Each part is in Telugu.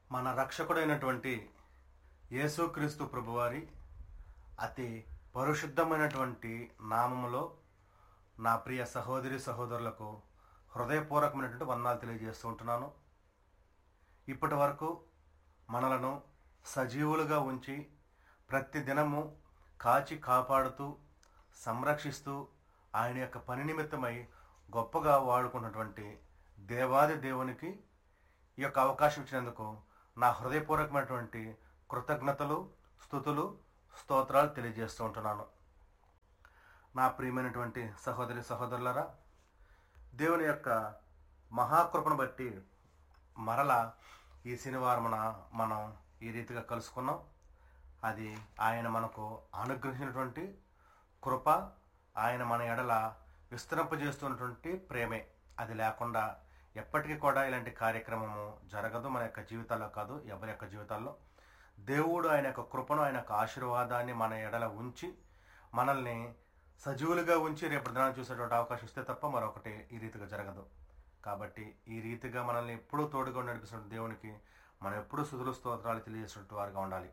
మన రక్షకుడైనటువంటి యేసుక్రీస్తు ప్రభువారి అతి పరిశుద్ధమైనటువంటి నామములో నా ప్రియ సహోదరి సహోదరులకు హృదయపూర్వకమైనటువంటి వందనాలు తెలియజేస్తూ ఉంటున్నాను ఇప్పటి వరకు మనలను సజీవులుగా ఉంచి ప్రతి దినము కాచి కాపాడుతూ సంరక్షిస్తూ ఆయన యొక్క పని నిమిత్తమై గొప్పగా వాడుకున్నటువంటి దేవాది దేవునికి ఈ యొక్క అవకాశం ఇచ్చినందుకు నా హృదయపూర్వకమైనటువంటి కృతజ్ఞతలు స్థుతులు స్తోత్రాలు తెలియజేస్తూ ఉంటున్నాను నా ప్రియమైనటువంటి సహోదరి సహోదరులరా దేవుని యొక్క మహాకృపను బట్టి మరలా ఈ శనివారమున మనం ఈ రీతిగా కలుసుకున్నాం అది ఆయన మనకు అనుగ్రహించినటువంటి కృప ఆయన మన ఎడల విస్తరింపజేస్తున్నటువంటి ప్రేమే అది లేకుండా ఎప్పటికీ కూడా ఇలాంటి కార్యక్రమము జరగదు మన యొక్క జీవితాల్లో కాదు ఎవరి యొక్క జీవితాల్లో దేవుడు ఆయన యొక్క కృపను ఆయన యొక్క ఆశీర్వాదాన్ని మన ఎడల ఉంచి మనల్ని సజీవులుగా ఉంచి రేపు దినాన్ని చూసేటువంటి అవకాశం ఇస్తే తప్ప మరొకటి ఈ రీతిగా జరగదు కాబట్టి ఈ రీతిగా మనల్ని ఎప్పుడూ తోడుగా నడిపిస్తున్న దేవునికి మనం ఎప్పుడూ సుధులు స్తోత్రాలు తెలియజేసినట్టు వారుగా ఉండాలి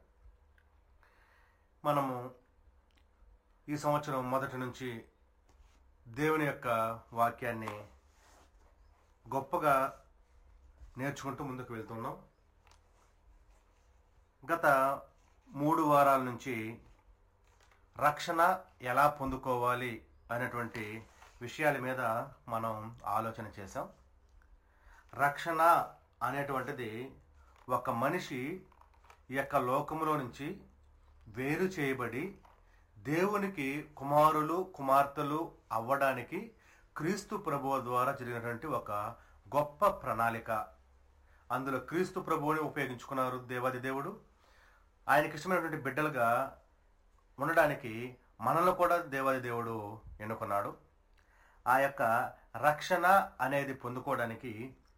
మనము ఈ సంవత్సరం మొదటి నుంచి దేవుని యొక్క వాక్యాన్ని గొప్పగా నేర్చుకుంటూ ముందుకు వెళ్తున్నాం గత మూడు వారాల నుంచి రక్షణ ఎలా పొందుకోవాలి అనేటువంటి విషయాల మీద మనం ఆలోచన చేసాం రక్షణ అనేటువంటిది ఒక మనిషి ఈ యొక్క లోకములో నుంచి వేరు చేయబడి దేవునికి కుమారులు కుమార్తెలు అవ్వడానికి క్రీస్తు ప్రభువు ద్వారా జరిగినటువంటి ఒక గొప్ప ప్రణాళిక అందులో క్రీస్తు ప్రభువుని ఉపయోగించుకున్నారు దేవాది దేవుడు ఆయనకి ఇష్టమైనటువంటి బిడ్డలుగా ఉండడానికి మనలో కూడా దేవాది దేవుడు ఎన్నుకున్నాడు ఆ యొక్క రక్షణ అనేది పొందుకోవడానికి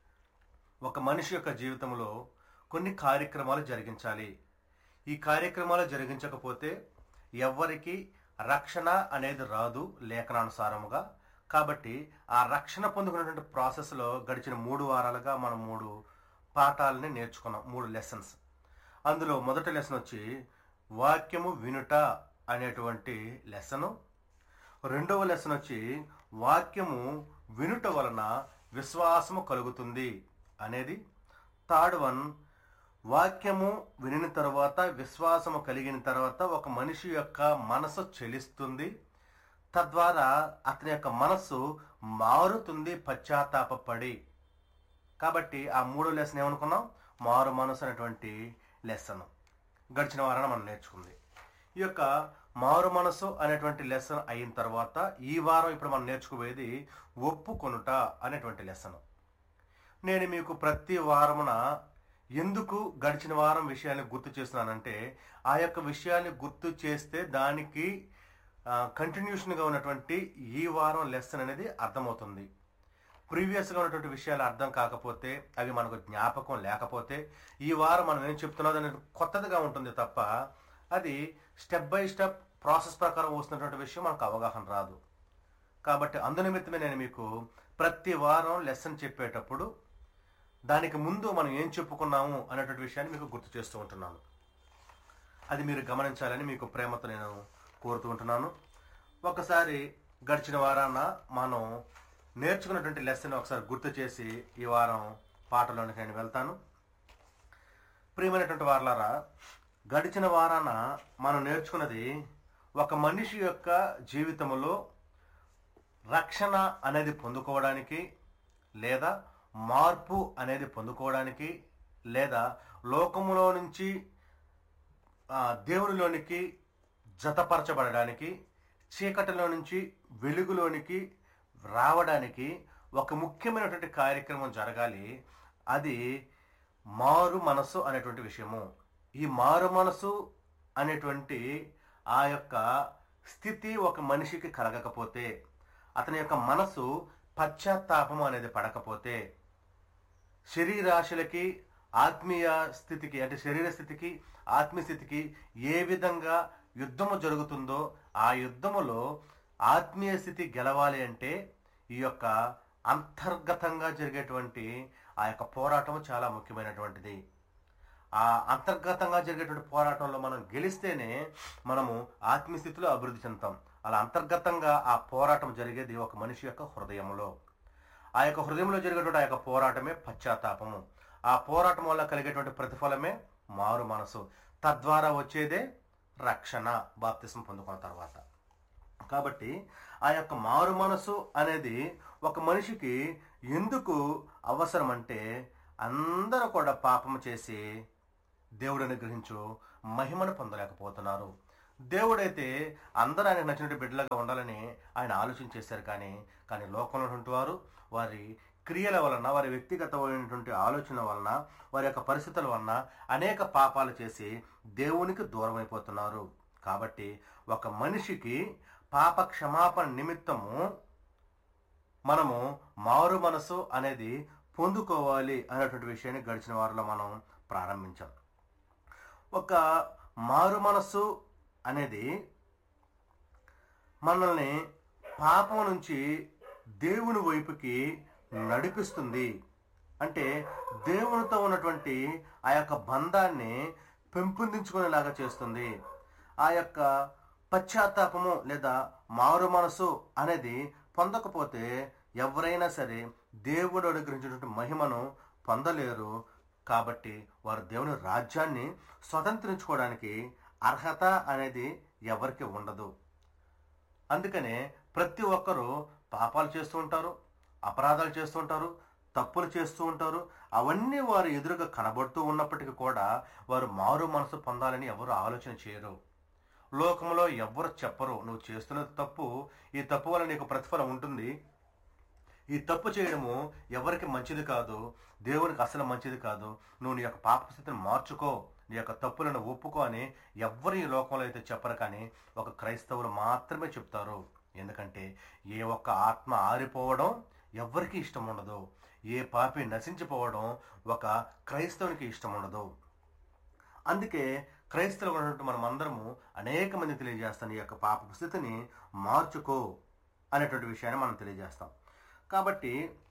ఒక మనిషి యొక్క జీవితంలో కొన్ని కార్యక్రమాలు జరిగించాలి ఈ కార్యక్రమాలు జరిగించకపోతే ఎవ్వరికి రక్షణ అనేది రాదు లేఖనానుసారముగా కాబట్టి ఆ రక్షణ పొందుకున్నటువంటి ప్రాసెస్లో గడిచిన మూడు వారాలుగా మనం మూడు పాఠాలని నేర్చుకున్నాం మూడు లెసన్స్ అందులో మొదటి లెసన్ వచ్చి వాక్యము వినుట అనేటువంటి లెసను రెండవ లెసన్ వచ్చి వాక్యము వినుట వలన విశ్వాసము కలుగుతుంది అనేది థర్డ్ వన్ వాక్యము వినిన తర్వాత విశ్వాసము కలిగిన తర్వాత ఒక మనిషి యొక్క మనసు చెలిస్తుంది తద్వారా అతని యొక్క మనస్సు మారుతుంది పశ్చాత్తాపడి కాబట్టి ఆ మూడో లెసన్ ఏమనుకున్నాం మారు మనసు అనేటువంటి లెసన్ గడిచిన వారాన మనం నేర్చుకుంది ఈ యొక్క మారు మనసు అనేటువంటి లెసన్ అయిన తర్వాత ఈ వారం ఇప్పుడు మనం నేర్చుకోబోయేది ఒప్పుకొనుట అనేటువంటి లెసన్ నేను మీకు ప్రతి వారమున ఎందుకు గడిచిన వారం విషయాన్ని గుర్తు చేస్తున్నానంటే ఆ యొక్క విషయాన్ని గుర్తు చేస్తే దానికి కంటిన్యూషన్గా ఉన్నటువంటి ఈ వారం లెసన్ అనేది అర్థమవుతుంది ప్రీవియస్గా ఉన్నటువంటి విషయాలు అర్థం కాకపోతే అవి మనకు జ్ఞాపకం లేకపోతే ఈ వారం మనం ఏం చెప్తున్నది అనేది కొత్తదిగా ఉంటుంది తప్ప అది స్టెప్ బై స్టెప్ ప్రాసెస్ ప్రకారం వస్తున్నటువంటి విషయం మనకు అవగాహన రాదు కాబట్టి అందునిమిత్తమే నేను మీకు ప్రతి వారం లెసన్ చెప్పేటప్పుడు దానికి ముందు మనం ఏం చెప్పుకున్నాము అనేటువంటి విషయాన్ని మీకు గుర్తు చేస్తూ ఉంటున్నాను అది మీరు గమనించాలని మీకు ప్రేమతో నేను కోరుతూ ఉంటున్నాను ఒకసారి గడిచిన వారాన మనం నేర్చుకున్నటువంటి లెసన్ ఒకసారి గుర్తు చేసి ఈ వారం పాటలోనికి నేను వెళ్తాను ప్రియమైనటువంటి వారలారా గడిచిన వారాన మనం నేర్చుకున్నది ఒక మనిషి యొక్క జీవితంలో రక్షణ అనేది పొందుకోవడానికి లేదా మార్పు అనేది పొందుకోవడానికి లేదా లోకములో నుంచి దేవునిలోనికి జతపరచబడడానికి చీకటిలో నుంచి వెలుగులోనికి రావడానికి ఒక ముఖ్యమైనటువంటి కార్యక్రమం జరగాలి అది మారు మనసు అనేటువంటి విషయము ఈ మారు మనసు అనేటువంటి ఆ యొక్క స్థితి ఒక మనిషికి కలగకపోతే అతని యొక్క మనసు పశ్చాత్తాపము అనేది పడకపోతే శరీరాశులకి ఆత్మీయ స్థితికి అంటే శరీర స్థితికి ఆత్మీయ స్థితికి ఏ విధంగా యుద్ధము జరుగుతుందో ఆ యుద్ధములో ఆత్మీయ స్థితి గెలవాలి అంటే ఈ యొక్క అంతర్గతంగా జరిగేటువంటి ఆ యొక్క పోరాటం చాలా ముఖ్యమైనటువంటిది ఆ అంతర్గతంగా జరిగేటువంటి పోరాటంలో మనం గెలిస్తేనే మనము ఆత్మీయ స్థితిలో అభివృద్ధి చెందుతాం అలా అంతర్గతంగా ఆ పోరాటం జరిగేది ఒక మనిషి యొక్క హృదయంలో ఆ యొక్క హృదయంలో జరిగేటువంటి ఆ యొక్క పోరాటమే పశ్చాత్తాపము ఆ పోరాటం వల్ల కలిగేటువంటి ప్రతిఫలమే మారు మనసు తద్వారా వచ్చేదే రక్షణ బాప్తిసం పొందుకున్న తర్వాత కాబట్టి ఆ యొక్క మారు మనసు అనేది ఒక మనిషికి ఎందుకు అవసరం అంటే అందరూ కూడా పాపం చేసి దేవుడు అనుగ్రహించు మహిమను పొందలేకపోతున్నారు దేవుడైతే అందరూ ఆయనకు నచ్చినట్టు బిడ్డలుగా ఉండాలని ఆయన ఆలోచన చేశారు కానీ కానీ లోకంలో ఉన్నటువంటి వారు వారి క్రియల వలన వారి వ్యక్తిగతమైనటువంటి ఆలోచన వలన వారి యొక్క పరిస్థితుల వలన అనేక పాపాలు చేసి దేవునికి దూరం అయిపోతున్నారు కాబట్టి ఒక మనిషికి పాప క్షమాపణ నిమిత్తము మనము మారు మనసు అనేది పొందుకోవాలి అనేటువంటి విషయాన్ని గడిచిన వారిలో మనం ప్రారంభించాం ఒక మారు మనసు అనేది మనల్ని పాపం నుంచి దేవుని వైపుకి నడిపిస్తుంది అంటే దేవునితో ఉన్నటువంటి ఆ యొక్క బంధాన్ని పెంపొందించుకునేలాగా చేస్తుంది ఆ యొక్క పశ్చాత్తాపము లేదా మారు మనసు అనేది పొందకపోతే ఎవరైనా సరే దేవుడు అనుగ్రహించినటువంటి మహిమను పొందలేరు కాబట్టి వారు దేవుని రాజ్యాన్ని స్వతంత్రించుకోవడానికి అర్హత అనేది ఎవరికి ఉండదు అందుకనే ప్రతి ఒక్కరూ పాపాలు చేస్తూ ఉంటారు అపరాధాలు చేస్తూ ఉంటారు తప్పులు చేస్తూ ఉంటారు అవన్నీ వారు ఎదురుగా కనబడుతూ ఉన్నప్పటికీ కూడా వారు మారు మనసు పొందాలని ఎవరు ఆలోచన చేయరు లోకంలో ఎవ్వరు చెప్పరు నువ్వు చేస్తున్నది తప్పు ఈ తప్పు వల్ల నీకు ప్రతిఫలం ఉంటుంది ఈ తప్పు చేయడము ఎవరికి మంచిది కాదు దేవునికి అసలు మంచిది కాదు నువ్వు నీ యొక్క పాప స్థితిని మార్చుకో నీ యొక్క తప్పులను ఒప్పుకో అని ఎవ్వరు ఈ లోకంలో అయితే చెప్పరు కానీ ఒక క్రైస్తవులు మాత్రమే చెప్తారు ఎందుకంటే ఏ ఒక్క ఆత్మ ఆరిపోవడం ఎవ్వరికీ ఇష్టం ఉండదు ఏ పాపి నశించిపోవడం ఒక క్రైస్తవునికి ఇష్టం ఉండదు అందుకే క్రైస్తవులు ఉన్నట్టు మనం అందరము అనేక మంది తెలియజేస్తాం ఈ యొక్క పాప స్థితిని మార్చుకో అనేటువంటి విషయాన్ని మనం తెలియజేస్తాం కాబట్టి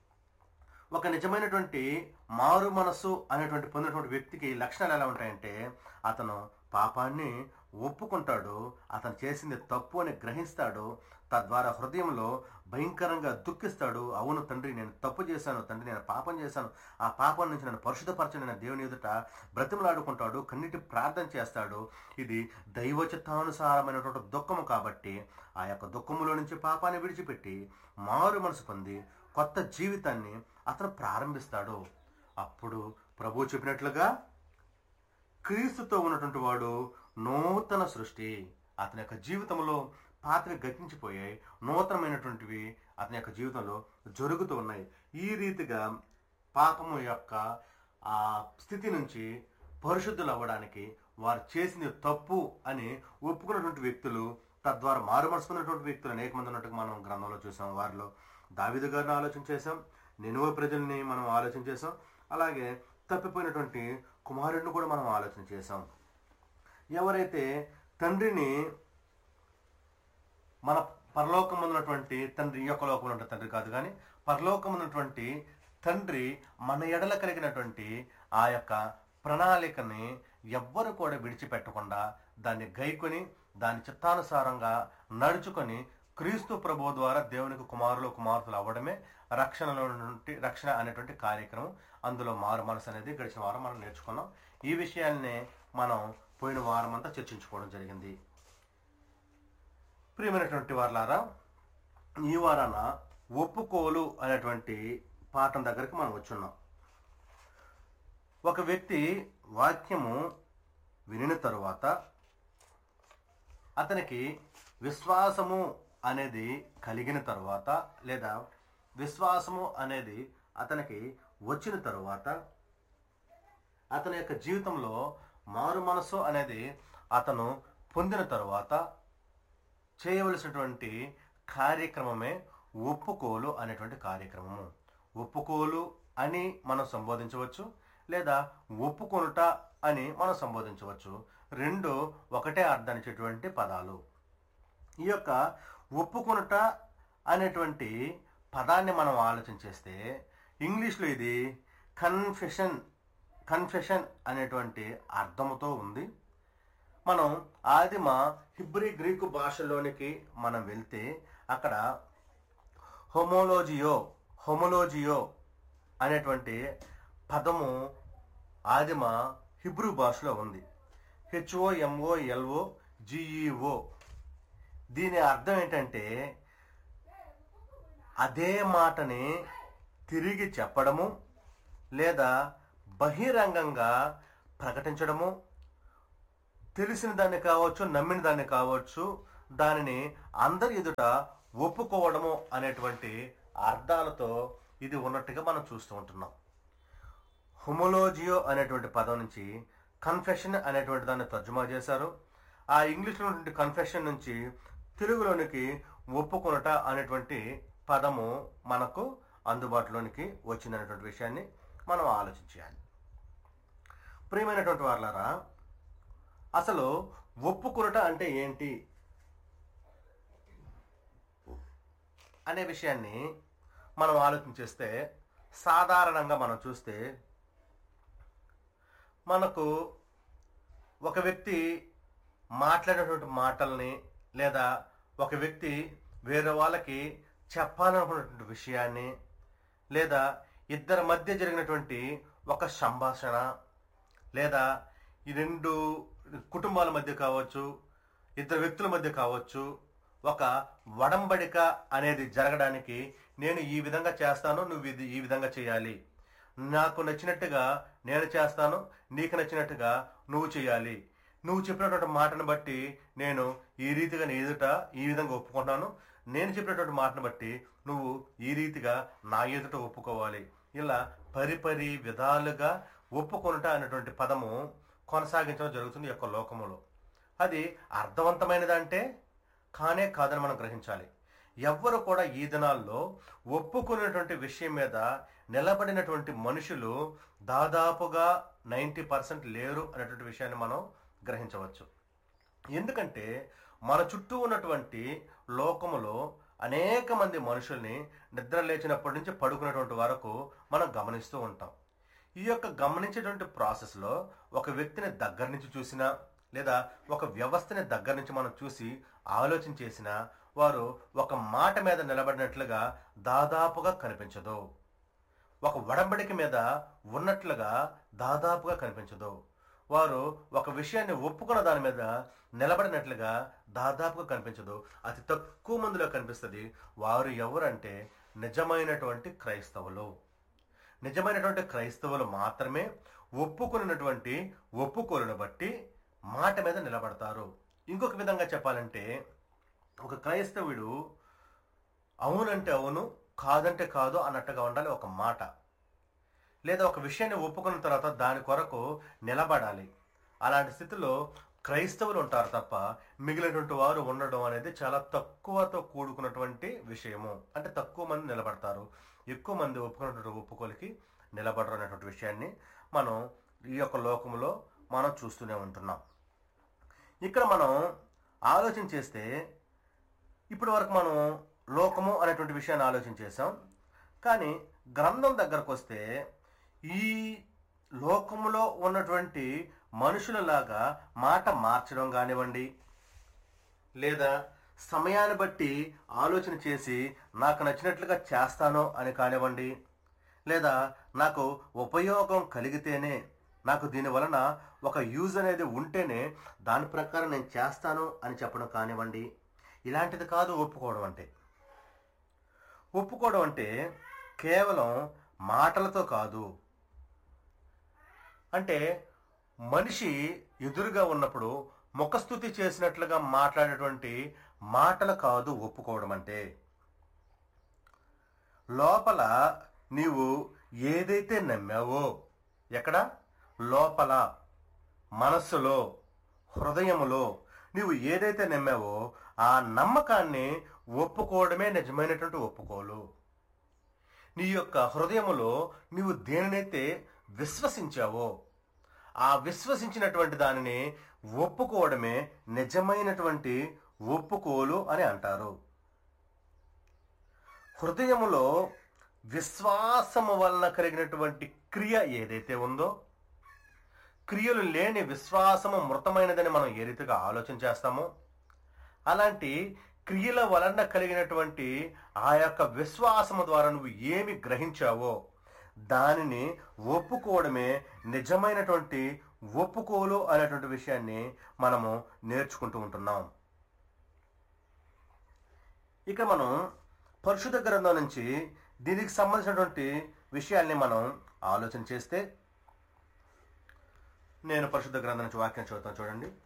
ఒక నిజమైనటువంటి మారు మనస్సు అనేటువంటి పొందినటువంటి వ్యక్తికి లక్షణాలు ఎలా ఉంటాయంటే అతను పాపాన్ని ఒప్పుకుంటాడు అతను చేసింది తప్పు అని గ్రహిస్తాడు తద్వారా హృదయంలో భయంకరంగా దుఃఖిస్తాడు అవును తండ్రి నేను తప్పు చేశాను తండ్రి నేను పాపం చేశాను ఆ పాపం నుంచి నన్ను పరిశుద్ధపరచని నేను దేవుని ఎదుట బ్రతిమలాడుకుంటాడు కన్నిటి ప్రార్థన చేస్తాడు ఇది దైవచిత్తానుసారమైనటువంటి దుఃఖము కాబట్టి ఆ యొక్క దుఃఖములో నుంచి పాపాన్ని విడిచిపెట్టి మారు మనసు పొంది కొత్త జీవితాన్ని అతను ప్రారంభిస్తాడు అప్పుడు ప్రభు చెప్పినట్లుగా క్రీస్తుతో ఉన్నటువంటి వాడు నూతన సృష్టి అతని యొక్క జీవితంలో పాతవి గతించిపోయాయి నూతనమైనటువంటివి అతని యొక్క జీవితంలో జరుగుతూ ఉన్నాయి ఈ రీతిగా పాపము యొక్క ఆ స్థితి నుంచి పరిశుద్ధులు అవ్వడానికి వారు చేసింది తప్పు అని ఒప్పుకున్నటువంటి వ్యక్తులు తద్వారా మారు మనసుకున్నటువంటి వ్యక్తులు అనేక మంది ఉన్నట్టుగా మనం గ్రంథంలో చూసాం వారిలో దావిదు గారిని ఆలోచన చేసాం నినువ ప్రజల్ని మనం ఆలోచన చేసాం అలాగే తప్పిపోయినటువంటి కుమారుడిని కూడా మనం ఆలోచన చేసాం ఎవరైతే తండ్రిని మన పరలోకం ఉన్నటువంటి తండ్రి ఈ యొక్క లోకంలో ఉన్న తండ్రి కాదు కానీ పరలోకం ఉన్నటువంటి తండ్రి మన ఎడల కలిగినటువంటి ఆ యొక్క ప్రణాళికని ఎవ్వరు కూడా విడిచిపెట్టకుండా దాన్ని గైకొని దాని చిత్తానుసారంగా నడుచుకొని క్రీస్తు ప్రభు ద్వారా దేవునికి కుమారులు కుమార్తెలు అవ్వడమే రక్షణలో నుండి రక్షణ అనేటువంటి కార్యక్రమం అందులో మారు మనసు అనేది గడిచిన వారం మనం నేర్చుకున్నాం ఈ విషయాల్ని మనం పోయిన వారం అంతా చర్చించుకోవడం జరిగింది ప్రియమైనటువంటి వారులారా ఈ వారాన ఒప్పుకోలు అనేటువంటి పాఠం దగ్గరికి మనం వచ్చున్నాం ఒక వ్యక్తి వాక్యము వినిన తరువాత అతనికి విశ్వాసము అనేది కలిగిన తరువాత లేదా విశ్వాసము అనేది అతనికి వచ్చిన తరువాత అతని యొక్క జీవితంలో మారు మనసు అనేది అతను పొందిన తరువాత చేయవలసినటువంటి కార్యక్రమమే ఒప్పుకోలు అనేటువంటి కార్యక్రమము ఒప్పుకోలు అని మనం సంబోధించవచ్చు లేదా ఒప్పుకొనుట అని మనం సంబోధించవచ్చు రెండు ఒకటే అర్థాన్నిచ్చేటువంటి పదాలు ఈ యొక్క ఒప్పుకొనుట అనేటువంటి పదాన్ని మనం ఆలోచన చేస్తే ఇంగ్లీష్లో ఇది కన్ఫెషన్ కన్ఫెషన్ అనేటువంటి అర్థముతో ఉంది మనం ఆదిమ హిబ్రీ గ్రీకు భాషలోనికి మనం వెళ్తే అక్కడ హోమోలోజియో హోమోలోజియో అనేటువంటి పదము ఆదిమ హిబ్రూ భాషలో ఉంది హెచ్ఓ ఎంఓ ఎల్ఓ జిఈఓ దీని అర్థం ఏంటంటే అదే మాటని తిరిగి చెప్పడము లేదా బహిరంగంగా ప్రకటించడము తెలిసిన దాన్ని కావచ్చు నమ్మిన దాన్ని కావచ్చు దానిని అందరి ఎదుట ఒప్పుకోవడము అనేటువంటి అర్థాలతో ఇది ఉన్నట్టుగా మనం చూస్తూ ఉంటున్నాం హుమోలోజియో అనేటువంటి పదం నుంచి కన్ఫెషన్ అనేటువంటి దాన్ని తర్జుమా చేశారు ఆ ఇంగ్లీష్లో ఉన్నటువంటి కన్ఫెషన్ నుంచి తెలుగులోనికి ఒప్పుకొనట అనేటువంటి పదము మనకు అందుబాటులోనికి వచ్చిందనేటువంటి విషయాన్ని మనం ఆలోచించాలి ప్రియమైనటువంటి వాళ్ళారా అసలు ఒప్పుకొనట అంటే ఏంటి అనే విషయాన్ని మనం ఆలోచించేస్తే సాధారణంగా మనం చూస్తే మనకు ఒక వ్యక్తి మాట్లాడేటువంటి మాటల్ని లేదా ఒక వ్యక్తి వేరే వాళ్ళకి చెప్పాలనుకున్నటువంటి విషయాన్ని లేదా ఇద్దరి మధ్య జరిగినటువంటి ఒక సంభాషణ లేదా ఈ రెండు కుటుంబాల మధ్య కావచ్చు ఇద్దరు వ్యక్తుల మధ్య కావచ్చు ఒక వడంబడిక అనేది జరగడానికి నేను ఈ విధంగా చేస్తాను నువ్వు ఇది ఈ విధంగా చేయాలి నాకు నచ్చినట్టుగా నేను చేస్తాను నీకు నచ్చినట్టుగా నువ్వు చేయాలి నువ్వు చెప్పినటువంటి మాటను బట్టి నేను ఈ రీతిగా నీ ఎదుట ఈ విధంగా ఒప్పుకుంటాను నేను చెప్పినటువంటి మాటను బట్టి నువ్వు ఈ రీతిగా నా ఎదుట ఒప్పుకోవాలి ఇలా పరిపరి విధాలుగా ఒప్పుకొనుట అనేటువంటి పదము కొనసాగించడం జరుగుతుంది ఈ యొక్క లోకములో అది అర్థవంతమైనదంటే కానే కాదని మనం గ్రహించాలి ఎవ్వరు కూడా ఈ దినాల్లో ఒప్పుకునేటువంటి విషయం మీద నిలబడినటువంటి మనుషులు దాదాపుగా నైంటీ పర్సెంట్ లేరు అనేటువంటి విషయాన్ని మనం గ్రహించవచ్చు ఎందుకంటే మన చుట్టూ ఉన్నటువంటి లోకములో అనేక మంది మనుషుల్ని నిద్ర లేచినప్పటి నుంచి పడుకునేటువంటి వరకు మనం గమనిస్తూ ఉంటాం ఈ యొక్క గమనించేటువంటి ప్రాసెస్లో ఒక వ్యక్తిని దగ్గర నుంచి చూసినా లేదా ఒక వ్యవస్థని దగ్గర నుంచి మనం చూసి ఆలోచన చేసినా వారు ఒక మాట మీద నిలబడినట్లుగా దాదాపుగా కనిపించదు ఒక వడంబడిక మీద ఉన్నట్లుగా దాదాపుగా కనిపించదు వారు ఒక విషయాన్ని ఒప్పుకున్న దాని మీద నిలబడినట్లుగా దాదాపుగా కనిపించదు అతి తక్కువ మందిలో కనిపిస్తుంది వారు ఎవరంటే నిజమైనటువంటి క్రైస్తవులు నిజమైనటువంటి క్రైస్తవులు మాత్రమే ఒప్పుకున్నటువంటి ఒప్పుకోలును బట్టి మాట మీద నిలబడతారు ఇంకొక విధంగా చెప్పాలంటే ఒక క్రైస్తవుడు అవునంటే అవును కాదంటే కాదు అన్నట్టుగా ఉండాలి ఒక మాట లేదా ఒక విషయాన్ని ఒప్పుకున్న తర్వాత దాని కొరకు నిలబడాలి అలాంటి స్థితిలో క్రైస్తవులు ఉంటారు తప్ప మిగిలినటువంటి వారు ఉండడం అనేది చాలా తక్కువతో కూడుకున్నటువంటి విషయము అంటే తక్కువ మంది నిలబడతారు ఎక్కువ మంది ఒప్పుకున్నటువంటి ఒప్పుకోలికి నిలబడరు అనేటువంటి విషయాన్ని మనం ఈ యొక్క లోకములో మనం చూస్తూనే ఉంటున్నాం ఇక్కడ మనం ఆలోచన చేస్తే ఇప్పటి వరకు మనం లోకము అనేటువంటి విషయాన్ని ఆలోచన చేసాం కానీ గ్రంథం దగ్గరకు వస్తే ఈ లోకములో ఉన్నటువంటి మనుషులలాగా మాట మార్చడం కానివ్వండి లేదా సమయాన్ని బట్టి ఆలోచన చేసి నాకు నచ్చినట్లుగా చేస్తాను అని కానివ్వండి లేదా నాకు ఉపయోగం కలిగితేనే నాకు దీని వలన ఒక యూజ్ అనేది ఉంటేనే దాని ప్రకారం నేను చేస్తాను అని చెప్పడం కానివ్వండి ఇలాంటిది కాదు ఒప్పుకోవడం అంటే ఒప్పుకోవడం అంటే కేవలం మాటలతో కాదు అంటే మనిషి ఎదురుగా ఉన్నప్పుడు ముఖస్థుతి చేసినట్లుగా మాట్లాడేటువంటి మాటలు కాదు ఒప్పుకోవడం అంటే లోపల నీవు ఏదైతే నమ్మావో ఎక్కడ లోపల మనస్సులో హృదయములో నీవు ఏదైతే నమ్మావో ఆ నమ్మకాన్ని ఒప్పుకోవడమే నిజమైనటువంటి ఒప్పుకోలు నీ యొక్క హృదయములో నీవు దేనినైతే విశ్వసించావో ఆ విశ్వసించినటువంటి దానిని ఒప్పుకోవడమే నిజమైనటువంటి ఒప్పుకోలు అని అంటారు హృదయములో విశ్వాసము వలన కలిగినటువంటి క్రియ ఏదైతే ఉందో క్రియలు లేని విశ్వాసము మృతమైనదని మనం ఏ రీతిగా ఆలోచన చేస్తామో అలాంటి క్రియల వలన కలిగినటువంటి ఆ యొక్క విశ్వాసము ద్వారా నువ్వు ఏమి గ్రహించావో దానిని ఒప్పుకోవడమే నిజమైనటువంటి ఒప్పుకోలు అనేటువంటి విషయాన్ని మనము నేర్చుకుంటూ ఉంటున్నాం ఇక మనం పరిశుద్ధ గ్రంథం నుంచి దీనికి సంబంధించినటువంటి విషయాల్ని మనం ఆలోచన చేస్తే నేను పరిశుద్ధ గ్రంథం నుంచి వాక్యం చదువుతాను చూడండి